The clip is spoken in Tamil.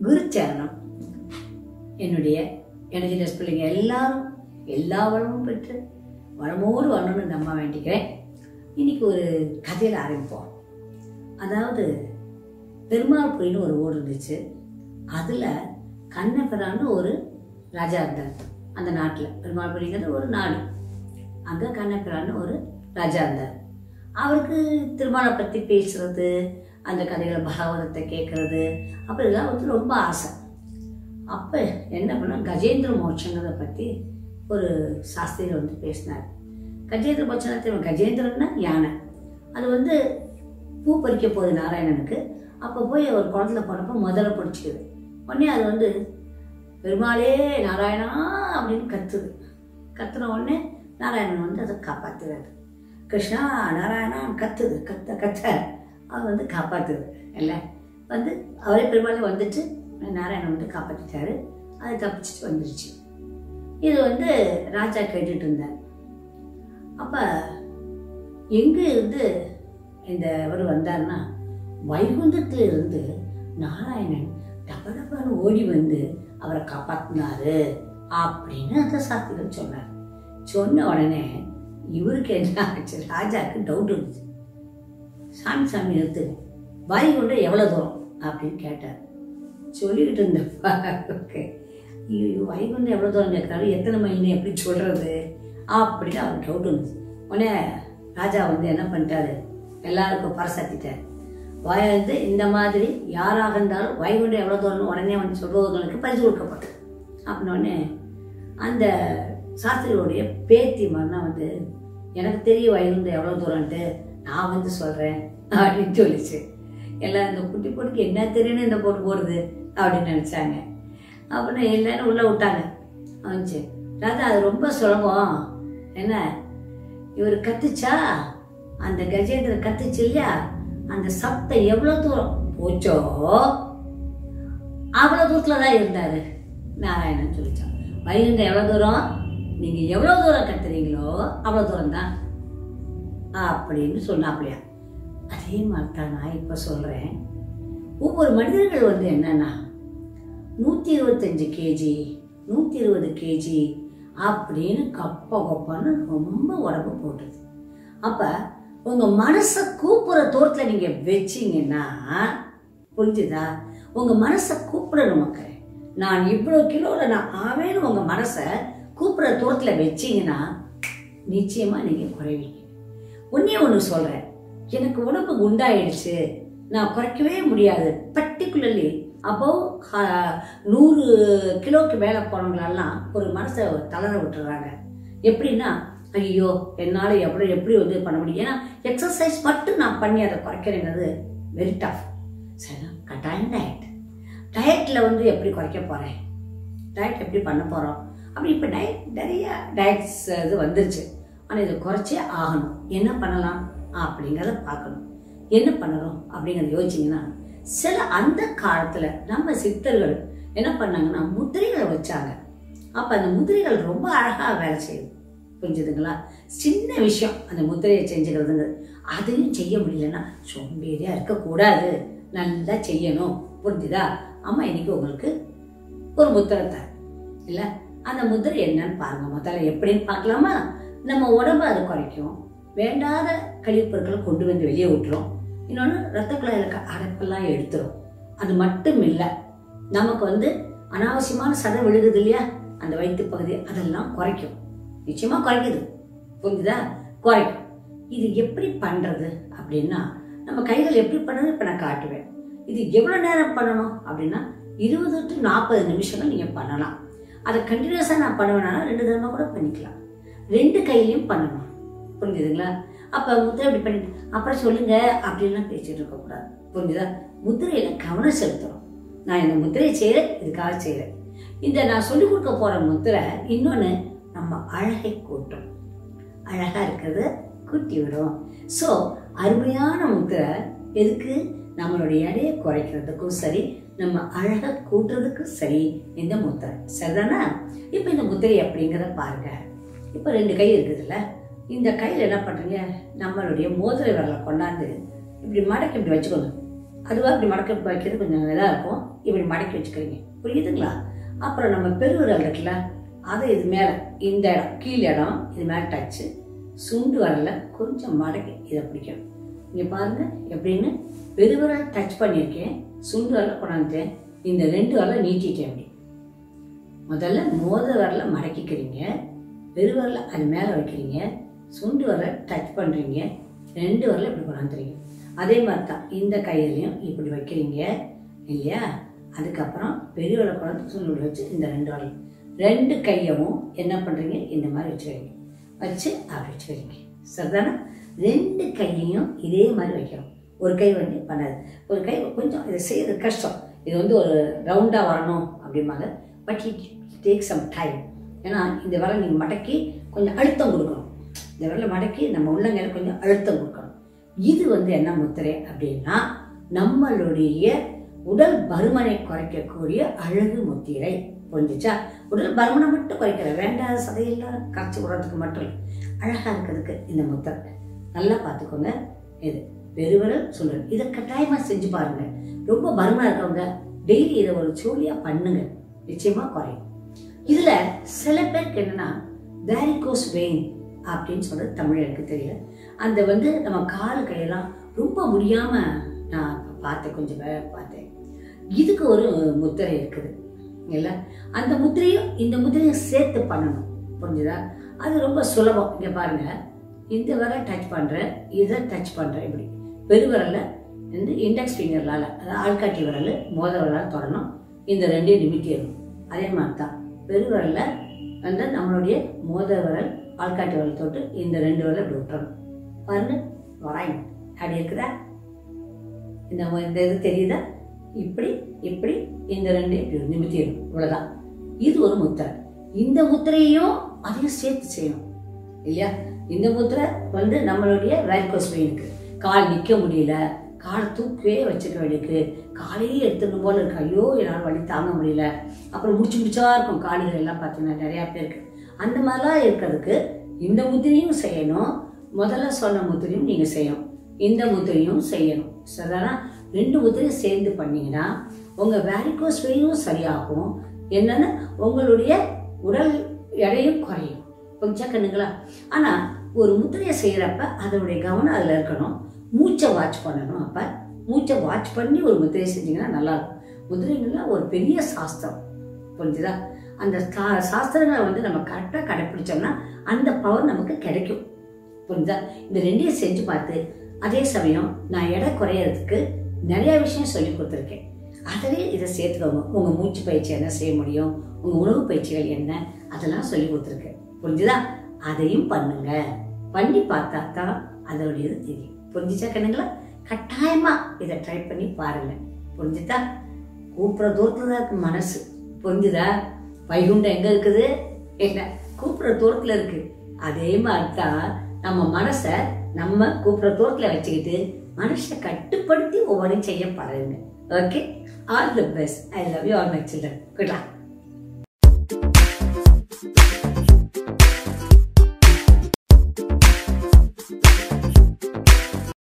குருச்சரணம் என்னுடைய எனர்ஜினஸ் பிள்ளைங்க எல்லாரும் எல்லா வளமும் பெற்று வளமோடு வரணும்னு நம்ம வேண்டிக்கிறேன் இன்னைக்கு ஒரு கதையில் ஆரம்பிப்போம் அதாவது பெருமாள்புரின்னு ஒரு ஊர் இருந்துச்சு அதில் கண்ணபிரான்னு ஒரு ராஜா இருந்தார் அந்த நாட்டில் பெருமாள்புரிங்கிறது ஒரு நாடு அங்கே கண்ணபிரான்னு ஒரு ராஜா இருந்தார் அவருக்கு திருமண பற்றி பேசுறது அந்த கதைகளை பாகவதத்தை கேட்கறது அப்படி இதெல்லாம் வந்து ரொம்ப ஆசை அப்போ என்ன பண்ண கஜேந்திர மோட்சங்கிறத பற்றி ஒரு சாஸ்திரியில் வந்து பேசினார் கஜேந்திர மோட்சம் தெரியும் கஜேந்திரன்னா யானை அது வந்து பூ பறிக்க போகுது நாராயணனுக்கு அப்போ போய் ஒரு குளத்துல போனப்போ முதல்ல பிடிச்சிக்குது உடனே அது வந்து பெருமாளே நாராயணா அப்படின்னு கத்துது கத்துன உடனே நாராயணன் வந்து அதை காப்பாத்துறாரு கிருஷ்ணா நாராயணா கத்துது கத்த கத்த அவர் வந்து காப்பாத்துது இல்லை வந்து அவரே பெருமாளே வந்துட்டு நாராயணன் வந்து காப்பாற்றிட்டாரு அது தப்பிச்சுட்டு வந்துருச்சு இது வந்து ராஜா கேட்டுட்டு இருந்தார் அப்போ எங்கே இருந்து இந்த இவர் வந்தார்னா வைகுந்தத்துல இருந்து நாராயணன் டப டபன்னு ஓடி வந்து அவரை காப்பாத்தினாரு அப்படின்னு அந்த சாஸ்திரம் சொன்னார் சொன்ன உடனே இவருக்கு என்ன ஆச்சு ராஜாக்கு டவுட் இருந்துச்சு சாமி சாமி நிறுத்துங்க வைகுண்டம் எவ்வளோ தூரம் அப்படின்னு கேட்டார் சொல்லிக்கிட்டு இருந்தப்ப ஐயோ வைகுண்டம் எவ்வளோ தூரம் கேட்குறாரு எத்தனை மைல்னு எப்படி சொல்கிறது அப்படின்னு அவருக்கு டவுட் இருந்துச்சு உடனே ராஜா வந்து என்ன பண்ணிட்டாரு எல்லாருக்கும் பரசாத்திட்டார் வந்து இந்த மாதிரி யாராக இருந்தாலும் வைகுண்டம் எவ்வளோ தூரம்னு உடனே வந்து சொல்பவர்களுக்கு பரிசு கொடுக்கப்பட்டது அப்படின்னோடனே அந்த சாஸ்திரியோடைய பேத்தி மரணா வந்து எனக்கு தெரியும் வைகுண்டம் எவ்வளோ தூரம்ன்ட்டு நான் வந்து சொல்கிறேன் அப்படின்னு சொல்லிச்சு எல்லாம் இந்த குட்டி பொண்ணுக்கு என்ன தெரியும்னு இந்த பொண்ணு போடுது அப்படின்னு நினச்சாங்க அப்புறம் எல்லாரும் உள்ளே விட்டாங்க வந்துச்சு ராஜா அது ரொம்ப சுலபம் என்ன இவர் கத்துச்சா அந்த கஜேந்திரன் கத்துச்சு இல்லையா அந்த சப்தம் எவ்வளோ தூரம் போச்சோ அவ்வளோ தூரத்தில் தான் இருந்தார் நாராயணன் சொல்லிச்சான் வைகுண்டம் எவ்வளோ தூரம் நீங்கள் எவ்வளோ தூரம் கத்துறீங்களோ அவ்வளோ தூரம் தான் அப்படின்னு சொன்னாப்லையா அதே மாதிரி தான் நான் இப்போ சொல்கிறேன் ஒவ்வொரு மனிதர்கள் வந்து என்னன்னா நூற்றி இருபத்தஞ்சு கேஜி நூற்றி இருபது கேஜி அப்படின்னு கப்ப கப்பான்னு ரொம்ப உடம்பு போட்டுது அப்போ உங்கள் மனசை கூப்பிட்ற தூரத்தில் நீங்கள் வச்சிங்கன்னா புரிஞ்சுதா உங்கள் மனசை கூப்பிடணும் மக்கள் நான் இவ்வளோ கிலோவில் நான் ஆவேன்னு உங்கள் மனசை கூப்பிட்ற தூரத்தில் வச்சிங்கன்னா நிச்சயமாக நீங்கள் குறைவீங்க ஒன்றே ஒன்று சொல்கிறேன் எனக்கு உடம்பு குண்டாயிடுச்சு நான் குறைக்கவே முடியாது பர்டிகுலர்லி அபவ் நூறு கிலோக்கு மேலே போனவங்களெல்லாம் ஒரு மனசை தளர விட்டுறாங்க எப்படின்னா ஐயோ என்னால் எவ்வளோ எப்படி வந்து பண்ண முடியும் ஏன்னா எக்ஸசைஸ் மட்டும் நான் பண்ணி அதை குறைக்கிறேங்கிறது வெரி டஃப் சரி கட்டாயம் டயட் டயட்டில் வந்து எப்படி குறைக்க போகிறேன் டயட் எப்படி பண்ண போகிறோம் அப்படி இப்போ டயட் நிறைய டயட்ஸ் இது வந்துருச்சு ஆனால் இதை குறைச்சே ஆகணும் என்ன பண்ணலாம் அப்படிங்கிறத பார்க்கணும் என்ன பண்ணணும் அப்படிங்கிறத யோசிச்சிங்கன்னா சில அந்த காலத்தில் நம்ம சித்தர்கள் என்ன பண்ணாங்கன்னா முத்திரைகளை வச்சாங்க அப்போ அந்த முத்திரைகள் ரொம்ப அழகாக வேலை செய்யுது புரிஞ்சுதுங்களா சின்ன விஷயம் அந்த முத்திரையை செஞ்சுக்கிறதுங்க அதையும் செய்ய முடியலன்னா சோம்பேறியாக இருக்கக்கூடாது நல்லா செய்யணும் புரிஞ்சுதா அம்மா இன்னைக்கு உங்களுக்கு ஒரு முத்திரை தர இல்லை அந்த முத்திரை என்னன்னு பாருங்க முதல்ல எப்படின்னு பார்க்கலாமா நம்ம உடம்பு அது குறைக்கும் வேண்டாத கழிப்பொருட்களை கொண்டு வந்து வெளியே விட்டுரும் இன்னொன்று ரத்த குழாயில் இருக்க அடைப்பெல்லாம் எடுத்துரும் அது மட்டும் இல்லை நமக்கு வந்து அனாவசியமான சதை விழுகுது இல்லையா அந்த வயிற்று பகுதி அதெல்லாம் குறைக்கும் நிச்சயமா குறைக்குது புரிஞ்சுதா குறைக்கும் இது எப்படி பண்றது அப்படின்னா நம்ம கைகள் எப்படி பண்ணுறது இப்போ நான் காட்டுவேன் இது எவ்வளோ நேரம் பண்ணணும் அப்படின்னா இருபது டு நாற்பது நிமிஷங்கள் நீங்கள் பண்ணலாம் அதை கண்டினியூஸாக நான் பண்ணுவேன்னா ரெண்டு தடவை கூட பண்ணிக்கலாம் ரெண்டு கையிலையும் பண்ணணும் புரிஞ்சுதுங்களா அப்போ முத்திரை இப்படி பண்ணிட்டு அப்புறம் சொல்லுங்க அப்படின்லாம் பேசிட்டு இருக்கக்கூடாது புரிஞ்சுதா முத்திரையில கவனம் செலுத்தணும் நான் இந்த முத்திரையை செய்கிறேன் இதுக்காக செய்கிறேன் இந்த நான் சொல்லிக் கொடுக்க போகிற முத்திரை இன்னொன்று நம்ம அழகை கூட்டும் அழகாக இருக்கிறது கூட்டி விடும் ஸோ அருமையான முத்திரை எதுக்கு நம்மளுடைய எடையை குறைக்கிறதுக்கும் சரி நம்ம அழகை கூட்டுறதுக்கும் சரி இந்த முத்திரை சரிதானா இப்போ இந்த முத்திரை அப்படிங்கிறத பாருங்க இப்போ ரெண்டு கை இருக்குதுல்ல இந்த கையில் என்ன பண்ணுறீங்க நம்மளுடைய மோதிர விரலை கொண்டாந்து இப்படி மடக்கி இப்படி வச்சுக்கோங்க அதுவாக இப்படி மடக்க வைக்கிறது கொஞ்சம் இதாக இருக்கும் இப்படி மடக்கி வச்சுக்கிறீங்க புரியுதுங்களா அப்புறம் நம்ம பெருவிரல் இருக்குல்ல அதை இது மேலே இந்த இடம் கீழ் இடம் இது மேலே டச்சு சுண்டு வரல கொஞ்சம் மடக்கி இதை பிடிக்கணும் இங்கே பாருங்க எப்படின்னு பெருவிரல் டச் பண்ணியிருக்கேன் சுண்டு வரல கொண்டாந்துட்டேன் இந்த ரெண்டு வரல நீட்டிட்டேன் அப்படி முதல்ல மோத வரல மடக்கிக்கிறீங்க பெருவரல அது மேலே வைக்கிறீங்க சுண்டு வரல டச் பண்ணுறீங்க ரெண்டு வரல இப்படி கொண்டாந்துறீங்க அதே மாதிரி தான் இந்த கையிலையும் இப்படி வைக்கிறீங்க இல்லையா அதுக்கப்புறம் பெரிய வரல கொண்டாந்து சுண்டு வச்சு இந்த ரெண்டு வரல ரெண்டு கையவும் என்ன பண்ணுறீங்க இந்த மாதிரி வச்சுக்கிறீங்க வச்சு அப்படி வச்சுக்கிறீங்க சரிதானே ரெண்டு கையையும் இதே மாதிரி வைக்கணும் ஒரு கை வந்து பண்ணாது ஒரு கை கொஞ்சம் இதை செய்யறது கஷ்டம் இது வந்து ஒரு ரவுண்டாக வரணும் அப்படிம்பாங்க but it take some time ஏன்னா இந்த விரல் நீங்கள் மடக்கி கொஞ்சம் அழுத்தம் கொடுக்கணும் இந்த விரலை மடக்கி நம்ம உள்ளங்கையில கொஞ்சம் அழுத்தம் கொடுக்கணும் இது வந்து என்ன முத்திரை அப்படின்னா நம்மளுடைய உடல் பருமனை குறைக்கக்கூடிய அழகு முத்திரை புரிஞ்சுச்சா உடல் பருமனை மட்டும் குறைக்கிற வேண்டாத சதையெல்லாம் கரைச்சி விடுறதுக்கு மட்டும் இல்லை அழகாக இருக்கிறதுக்கு இந்த முத்திரை நல்லா பார்த்துக்கோங்க இது பெருவிரல் சொல்றேன் இதை கட்டாயமாக செஞ்சு பாருங்க ரொம்ப பருமனாக இருக்கவங்க டெய்லி இதை ஒரு சோழியாக பண்ணுங்க நிச்சயமாக குறையும் இதுல சில பேருக்கு என்னன்னா வேரிகோஸ் வெயின் அப்படின்னு சொல்றது தமிழ் எனக்கு தெரியல அந்த வந்து நம்ம கால் கையெல்லாம் ரொம்ப முடியாம நான் பார்த்தேன் கொஞ்சம் பேர் பார்த்தேன் இதுக்கு ஒரு முத்திரை இருக்குது இல்ல அந்த முத்திரையும் இந்த முத்திரையும் சேர்த்து பண்ணணும் புரிஞ்சுதா அது ரொம்ப சுலபம் இங்க பாருங்க இந்த விரல் டச் பண்றேன் இதை டச் பண்றேன் இப்படி பெருவிரல்ல வந்து இண்டெக்ஸ் ஃபிங்கர்லால அதாவது ஆள்காட்டி விரல் மோத விரலால் தொடணும் இந்த ரெண்டையும் நிமித்திடணும் அதே மாதிரி தான் பெருவிரல்ல வந்து நம்மளுடைய மோத விரல் ஆள்காட்டி விரல் தொட்டு இந்த ரெண்டு விரலை இப்படி விட்டுறணும் பாருங்க வராங்க அப்படி இருக்குதா இந்த இந்த இது தெரியுதா இப்படி இப்படி இந்த ரெண்டு இப்படி நிமித்திடணும் இவ்வளவுதான் இது ஒரு முத்திரை இந்த முத்திரையும் அதையும் சேர்த்து செய்யணும் இல்லையா இந்த முத்திரை வந்து நம்மளுடைய வேர்கோஸ் வெயினுக்கு கால் நிற்க முடியல காலை தூக்கவே வச்சுக்க வேண்டியிருக்கு காலையே எடுத்துக்கணும் போல இருக்கு ஐயோ என்னால் வலி தாங்க முடியல அப்புறம் முடிச்சு முடிச்சா இருக்கும் காலிகள் எல்லாம் பார்த்தீங்கன்னா நிறையா பேருக்கு அந்த மாதிரிலாம் இருக்கிறதுக்கு இந்த முத்திரையும் செய்யணும் முதல்ல சொன்ன முத்திரையும் நீங்கள் செய்யணும் இந்த முத்திரையும் செய்யணும் சரிதானா ரெண்டு முத்திரையும் சேர்ந்து பண்ணீங்கன்னா உங்கள் வேரிகோஸ் வெயினும் சரியாகும் என்னன்னு உங்களுடைய உடல் எடையும் குறையும் கொஞ்சம் கண்ணுங்களா ஆனால் ஒரு முத்திரையை செய்கிறப்ப அதனுடைய கவனம் அதில் இருக்கணும் மூச்சை வாட்ச் பண்ணணும் அப்போ மூச்சை வாட்ச் பண்ணி ஒரு முத்திரை செஞ்சீங்கன்னா நல்லா இருக்கும் முதிரைகள்லாம் ஒரு பெரிய சாஸ்திரம் புரிஞ்சுதா அந்த சா- சாஸ்திரங்களை வந்து நம்ம கரெக்டாக கடைப்பிடிச்சோம்னா அந்த பவர் நமக்கு கிடைக்கும் புரிஞ்சுதா இந்த ரெண்டையும் செஞ்சு பார்த்து அதே சமயம் நான் எடை குறையறதுக்கு நிறைய விஷயம் சொல்லி கொடுத்துருக்கேன் அதிலே இதை சேர்த்துக்கோங்க உங்கள் மூச்சு பயிற்சி என்ன செய்ய முடியும் உங்கள் உணவு பயிற்சிகள் என்ன அதெல்லாம் சொல்லி கொடுத்துருக்கேன் புரிஞ்சுதா அதையும் பண்ணுங்க பண்ணி பார்த்தா தான் அதோடையது தெரியும் புரிஞ்சுச்சா கண்ணுங்களா கட்டாயமா இதை ட்ரை பண்ணி பாருங்க புரிஞ்சுதா கூப்பிட்ற தூரத்துல தான் இருக்கு மனசு புரிஞ்சுதா வைகுண்டம் எங்க இருக்குது இல்ல கூப்பிட்ற தூரத்துல இருக்கு அதே மாதிரி தான் நம்ம மனசை நம்ம கூப்பிட்ற தூரத்துல வச்சுக்கிட்டு மனசை கட்டுப்படுத்தி ஒவ்வொன்றையும் செய்ய பழகுங்க okay all the best I love you all my children good